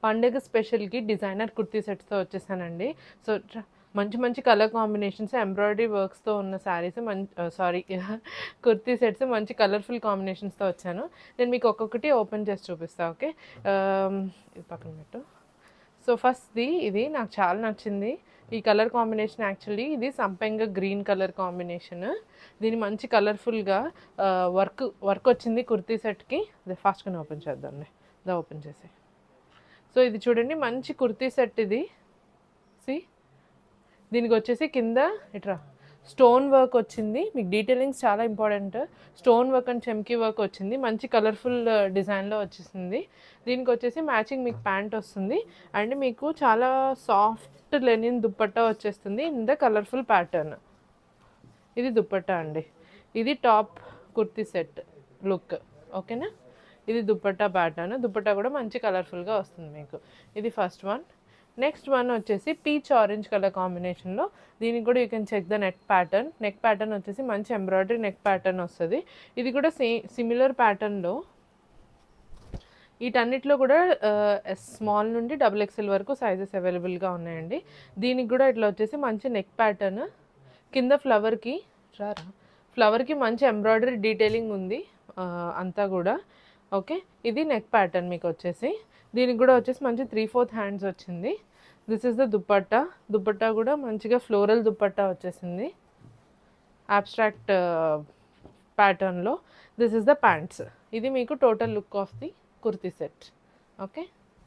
పండగ స్పెషల్కి డిజైనర్ కుర్తీ సెట్స్తో వచ్చేసానండి సో ట్ర- మంచి మంచి కలర్ కాంబినేషన్స్ ఎంబ్రాయిడరీ వర్క్స్తో ఉన్న శారీస్ మంచి సారీ కుర్తీ సెట్స్ మంచి కలర్ఫుల్ కాంబినేషన్స్తో వచ్చాను నేను మీకు ఒక్కొక్కటి ఓపెన్ చేసి చూపిస్తాను ఓకే ఇది పక్కన పెట్టు సో ఫస్ట్ది ఇది నాకు చాలా నచ్చింది ఈ కలర్ కాంబినేషన్ యాక్చువల్లీ ఇది సంపెంగ గ్రీన్ కలర్ కాంబినేషన్ దీని మంచి కలర్ఫుల్గా వర్క్ వర్క్ వచ్చింది కుర్తీ సెట్కి అది ఫాస్ట్గానే ఓపెన్ చేద్దాంలే దా ఓపెన్ చేసి సో ఇది చూడండి మంచి కుర్తీ సెట్ ఇది సి దీనికి వచ్చేసి కింద ఇట్రా స్టోన్ వర్క్ వచ్చింది మీకు డీటెయిలింగ్స్ చాలా ఇంపార్టెంట్ స్టోన్ వర్క్ అండ్ చెమ్కీ వర్క్ వచ్చింది మంచి కలర్ఫుల్ డిజైన్లో వచ్చేసింది దీనికి వచ్చేసి మ్యాచింగ్ మీకు ప్యాంట్ వస్తుంది అండ్ మీకు చాలా సాఫ్ట్ లెనిన్ దుప్పట్టా వచ్చేస్తుంది ఇన్ ద కలర్ఫుల్ ప్యాటర్న్ ఇది దుప్పట్టా అండి ఇది టాప్ కుర్తీ సెట్ లుక్ ఓకేనా ఇది దుప్పట్టా ప్యాటర్న్ దుప్పట్టా కూడా మంచి కలర్ఫుల్గా వస్తుంది మీకు ఇది ఫస్ట్ వన్ నెక్స్ట్ వన్ వచ్చేసి పీచ్ ఆరెంజ్ కలర్ కాంబినేషన్లో దీనికి కూడా you can check the neck pattern neck pattern వచ్చేసి మంచి ఎంబ్రాయిడరీ నెక్ ప్యాటర్న్ వస్తుంది ఇది కూడా సే సిమిలర్ ప్యాటర్న్లో వీటన్నిటిలో కూడా స్మాల్ నుండి డబుల్ ఎక్స్ఎల్ వరకు సైజెస్ అవైలబుల్గా ఉన్నాయండి దీనికి కూడా ఇట్లా వచ్చేసి మంచి నెక్ ప్యాటర్న్ కింద ఫ్లవర్కి రారా ఫ్లవర్కి మంచి ఎంబ్రాయిడరీ డీటెయిలింగ్ ఉంది ఆ, అంతా కూడా ఓకే ఇది నెక్ ప్యాటర్న్ మీకు వచ్చేసి దీనికి కూడా వచ్చేసి మంచి త్రీ ఫోర్త్ హ్యాండ్స్ వచ్చింది this is the dupatta dupatta కూడా మంచిగా ఫ్లోరల్ దుప్పట్టా వచ్చేసింది అబ్స్ట్రాక్ట్ ప్యాటర్న్లో దిస్ ఇస్ ద ప్యాంట్స్ ఇది మీకు total look of the kurti set okay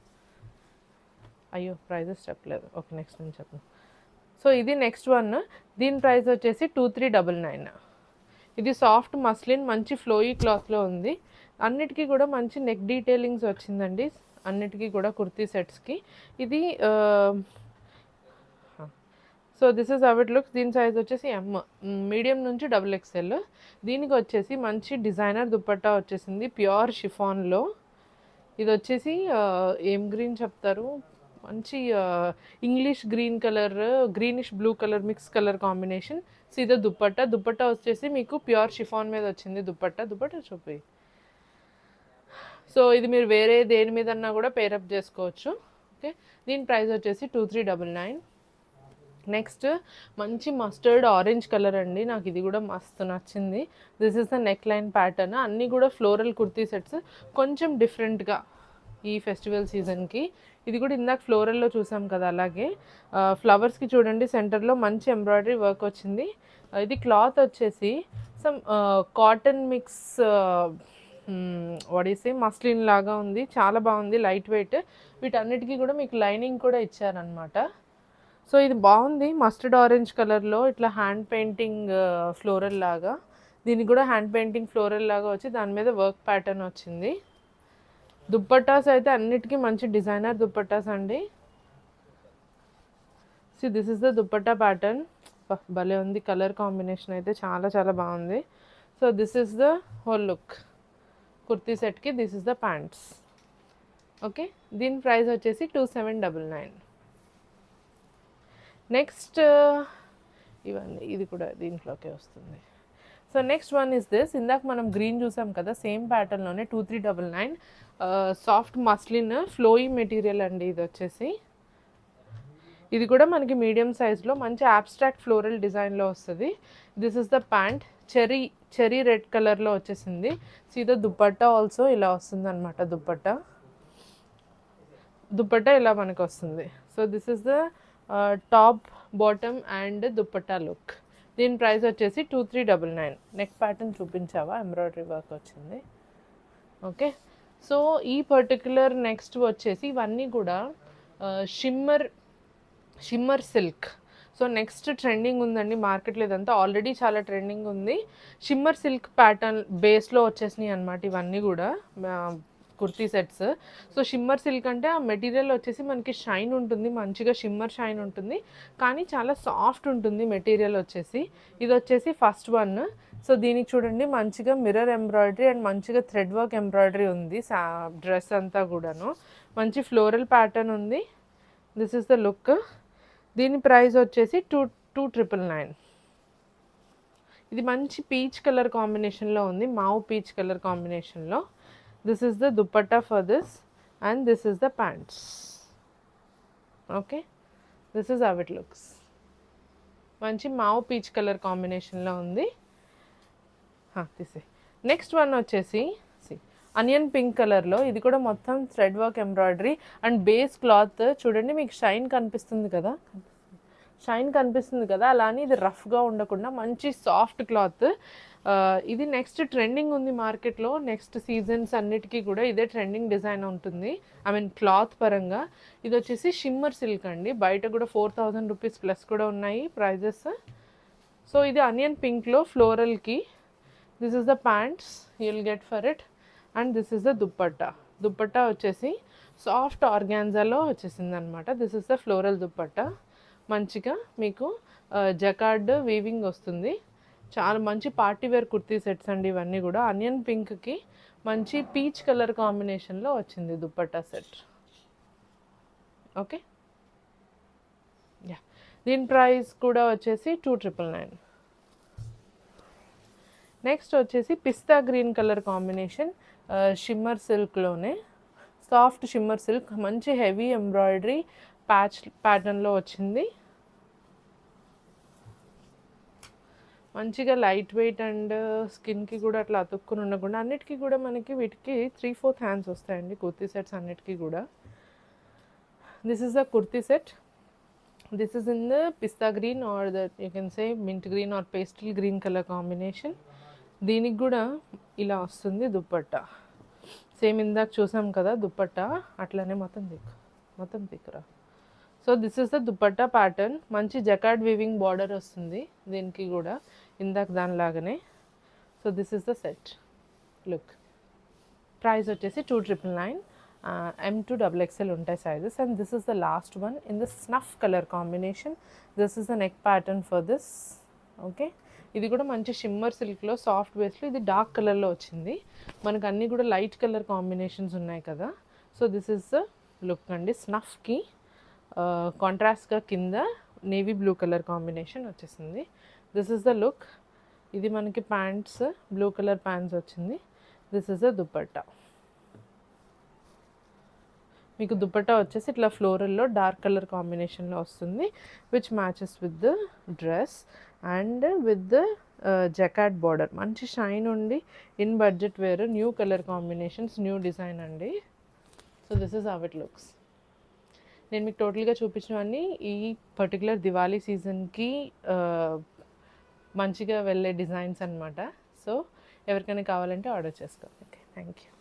అయ్యో ప్రైజెస్ చెప్పలేదు ఓకే నెక్స్ట్ నేను చెప్పను సో ఇది నెక్స్ట్ వన్ దీని ప్రైస్ వచ్చేసి టూ త్రీ డబల్ నైన్ ఇది సాఫ్ట్ మస్లిన్ మంచి ఫ్లోయీ క్లాత్లో ఉంది అన్నిటికీ కూడా మంచి నెక్ డీటెయిలింగ్స్ వచ్చిందండి అన్నిటికీ కూడా కుర్తీ సెట్స్కి ఇది so this is our looks దీని సైజ్ వచ్చేసి ఎమ్ మీడియం నుంచి డబుల్ ఎక్స్ఎల్ దీనికి వచ్చేసి మంచి డిజైనర్ దుపట్టా వచ్చేసింది ప్యూర్ షిఫాన్లో ఇది వచ్చేసి ఆ, ఏం గ్రీన్ చెప్తారు మంచి English green colour greenish blue colour mix colour combination సీదా దుప్పట్టా దుప్పట్టా వచ్చేసి మీకు ప్యూర్ షిఫాన్ మీద వచ్చింది దుప్పట్టా దుప్పట్టా చూపి సో ఇది మీరు వేరే దేని మీదన్నా కూడా పేరప్ చేసుకోవచ్చు ఓకే దీని ప్రైస్ వచ్చేసి two three double nine next మంచి మస్టర్డ్ ఆరెంజ్ కలర్ అండి నాకు ఇది కూడా మస్తు నచ్చింది this is the neck line pattern అన్నీ కూడా ఫ్లోరల్ కుర్తీ సెట్స్ కొంచెం డిఫరెంట్గా ఈ ఫెస్టివల్ సీజన్కి ఇది కూడా ఇందాక ఫ్లోరల్లో చూసాం కదా అలాగే ఫ్లవర్స్కి చూడండి సెంటర్లో మంచి ఎంబ్రాయిడరీ వర్క్ వచ్చింది ఆ, ఇది క్లాత్ వచ్చేసి సమ్ కాటన్ మిక్స్ వడేసి మస్లిన్ లాగా ఉంది చాలా బాగుంది లైట్ వెయిట్ వీటన్నిటికీ కూడా మీకు లైనింగ్ కూడా ఇచ్చారనమాట సో ఇది బాగుంది మస్టర్డ్ ఆరెంజ్ కలర్లో ఇట్లా హ్యాండ్ పెయింటింగ్ ఫ్లోరల్ లాగా దీనికి కూడా హ్యాండ్ పెయింటింగ్ ఫ్లోరల్ లాగా వచ్చి దాని మీద వర్క్ ప్యాటర్న్ వచ్చింది దుప్పట్టాస్ అయితే అన్నిటికీ మంచి డిజైనర్ దుప్పట్టాస్ అండి see this is the dupatta pattern భలే ఉంది కలర్ కాంబినేషన్ అయితే చాలా చాలా బాగుంది so this is the whole look kurti సెట్కి this is the pants okay దీని ప్రైస్ వచ్చేసి two seven double nine next ఇవన్నీ ఇది కూడా దీంట్లోకే వస్తుంది so next one is this ఇందాక మనం గ్రీన్ చూసాం కదా సేమ్ ప్యాటర్న్లోనే two three double nine soft muslin flowy material అండి ఇది వచ్చేసి ఇది కూడా మనకి మీడియం సైజ్లో మంచి అబ్స్ట్రాక్ట్ ఫ్లోరల్ డిజైన్లో వస్తుంది this is the pant cherry cherry red కలర్లో వచ్చేసింది సీదా దుప్పట్టా ఆల్సో ఇలా వస్తుంది అనమాట దుప్పట్టా దుప్పట్టా ఇలా మనకు వస్తుంది so this is the top bottom and dupatta look దీని ప్రైస్ వచ్చేసి two three double nine neck pattern చూపించావా ఎంబ్రాయిడరీ వర్క్ వచ్చింది ఓకే సో ఈ పర్టికులర్ నెక్స్ట్ వచ్చేసి ఇవన్నీ కూడా shimmer shimmer silk so next trending ఉందండి మార్కెట్లో ఇదంతా ఆల్రెడీ చాలా ట్రెండింగ్ ఉంది షిమ్మర్ సిల్క్ ప్యాటర్న్ బేస్లో వచ్చేసినాయి అనమాట ఇవన్నీ కూడా kurti sets so shimmer silk అంటే ఆ మెటీరియల్ వచ్చేసి మనకి షైన్ ఉంటుంది మంచిగా షిమ్మర్ షైన్ ఉంటుంది కానీ చాలా సాఫ్ట్ ఉంటుంది మెటీరియల్ వచ్చేసి ఇది వచ్చేసి ఫస్ట్ వన్ సో దీనికి చూడండి మంచిగా మిర్రర్ ఎంబ్రాయిడరీ అండ్ మంచిగా థ్రెడ్ వర్క్ ఎంబ్రాయిడరీ ఉంది డ్రెస్ అంతా కూడాను మంచి ఫ్లోరల్ ప్యాటర్న్ ఉంది దిస్ ఇస్ ద లుక్ దీని ప్రైస్ వచ్చేసి టూ టూ ట్రిపుల్ నైన్ ఇది మంచి పీచ్ కలర్ కాంబినేషన్లో ఉంది మావు పీచ్ కలర్ కాంబినేషన్లో this is the dupatta for this and this is the pants okay this is how it looks మంచి mauve peach colour కాంబినేషన్లో ఉంది తీసే నెక్స్ట్ వన్ వచ్చేసి అనియన్ పింక్ కలర్లో ఇది కూడా మొత్తం thread work embroidery and base cloth చూడండి మీకు షైన్ కనిపిస్తుంది కదా షైన్ కనిపిస్తుంది కదా అలా అని ఇది రఫ్గా ఉండకుండా మంచి సాఫ్ట్ క్లాత్ ఇది నెక్స్ట్ ట్రెండింగ్ ఉంది మార్కెట్లో నెక్స్ట్ సీజన్స్ అన్నిటికీ కూడా ఇదే ట్రెండింగ్ డిజైన్ ఉంటుంది ఐ మీన్ క్లాత్ పరంగా ఇది వచ్చేసి షిమ్మర్ సిల్క్ అండి బయట కూడా ఫోర్ థౌజండ్ రూపీస్ ప్లస్ కూడా ఉన్నాయి ప్రైజెస్ సో ఇది అనియన్ పింక్లో ఫ్లోరల్కి this is the pants you'll get for it and this is the dupatta dupatta వచ్చేసి సాఫ్ట్ ఆర్గాన్జాలో వచ్చేసింది అనమాట this is the floral dupatta మంచిగా మీకు జకార్డ్ వీవింగ్ వస్తుంది చాలా మంచి పార్టీ వేర్ కుర్తీ సెట్స్ అండి ఇవన్నీ కూడా అనియన్ పింక్కి మంచి పీచ్ కలర్ కాంబినేషన్లో వచ్చింది దుప్పట్టా సెట్ ఓకే యా దీని ప్రైస్ కూడా వచ్చేసి టూ ట్రిపుల్ నైన్ నెక్స్ట్ వచ్చేసి pista green colour combination shimmer సిల్క్లోనే సాఫ్ట్ షిమ్మర్ సిల్క్ మంచి హెవీ ఎంబ్రాయిడరీ ప్యాచ్ ప్యాటర్న్లో వచ్చింది మంచిగా లైట్ వెయిట్ అండ్ స్కిన్కి కూడా అట్లా అతుక్కుని ఉండకుండా అన్నిటికీ కూడా మనకి వీటికి త్రీ ఫోర్త్ హ్యాండ్స్ వస్తాయండి కుర్తీ సెట్స్ అన్నిటికీ కూడా this is the kurti set this is in the pista green or the you can say mint green or pastel green colour combination దీనికి కూడా ఇలా వస్తుంది దుప్పట్టా సేమ్ ఇందాక చూసాం కదా దుప్పట్టా అట్లనే మొత్తం దిక్కు మొత్తం దిక్కురా so this is the dupatta pattern మంచి జకార్డ్ వీవింగ్ బార్డర్ వస్తుంది దీనికి కూడా ఇందాక దానిలాగానే so this is the set look price వచ్చేసి two triple nine M to double XL ఉంటాయి sizes and this is the last one in the snuff colour combination this is the neck pattern for this okay ఇది కూడా మంచి shimmer సిల్క్లో soft బేస్లో ఇది dark కలర్లో వచ్చింది మనకు అన్నీ కూడా లైట్ కలర్ కాంబినేషన్స్ ఉన్నాయి కదా so this is the look అండి స్నఫ్కి కాంట్రాస్ట్గా కింద నేవీ బ్లూ కలర్ కాంబినేషన్ వచ్చేసింది దిస్ ఇస్ ద లుక్ ఇది మనకి ప్యాంట్స్ బ్లూ కలర్ ప్యాంట్స్ వచ్చింది దిస్ ఇస్ ద దుపట్టా మీకు దుపట్టా వచ్చేసి ఇట్లా ఫ్లోరల్లో డార్క్ కలర్ కాంబినేషన్లో వస్తుంది which matches with the dress and with the jacquard border మంచి షైన్ ఉండి in budget wear new colour combinations new design అండి so this is how it looks నేను మీకు టోటల్గా చూపించినవన్నీ ఈ పర్టికులర్ దివాళీ సీజన్కి మంచిగా వెళ్ళే డిజైన్స్ అనమాట సో ఎవరికైనా కావాలంటే ఆర్డర్ చేసుకోండి ఓకే థ్యాంక్ యూ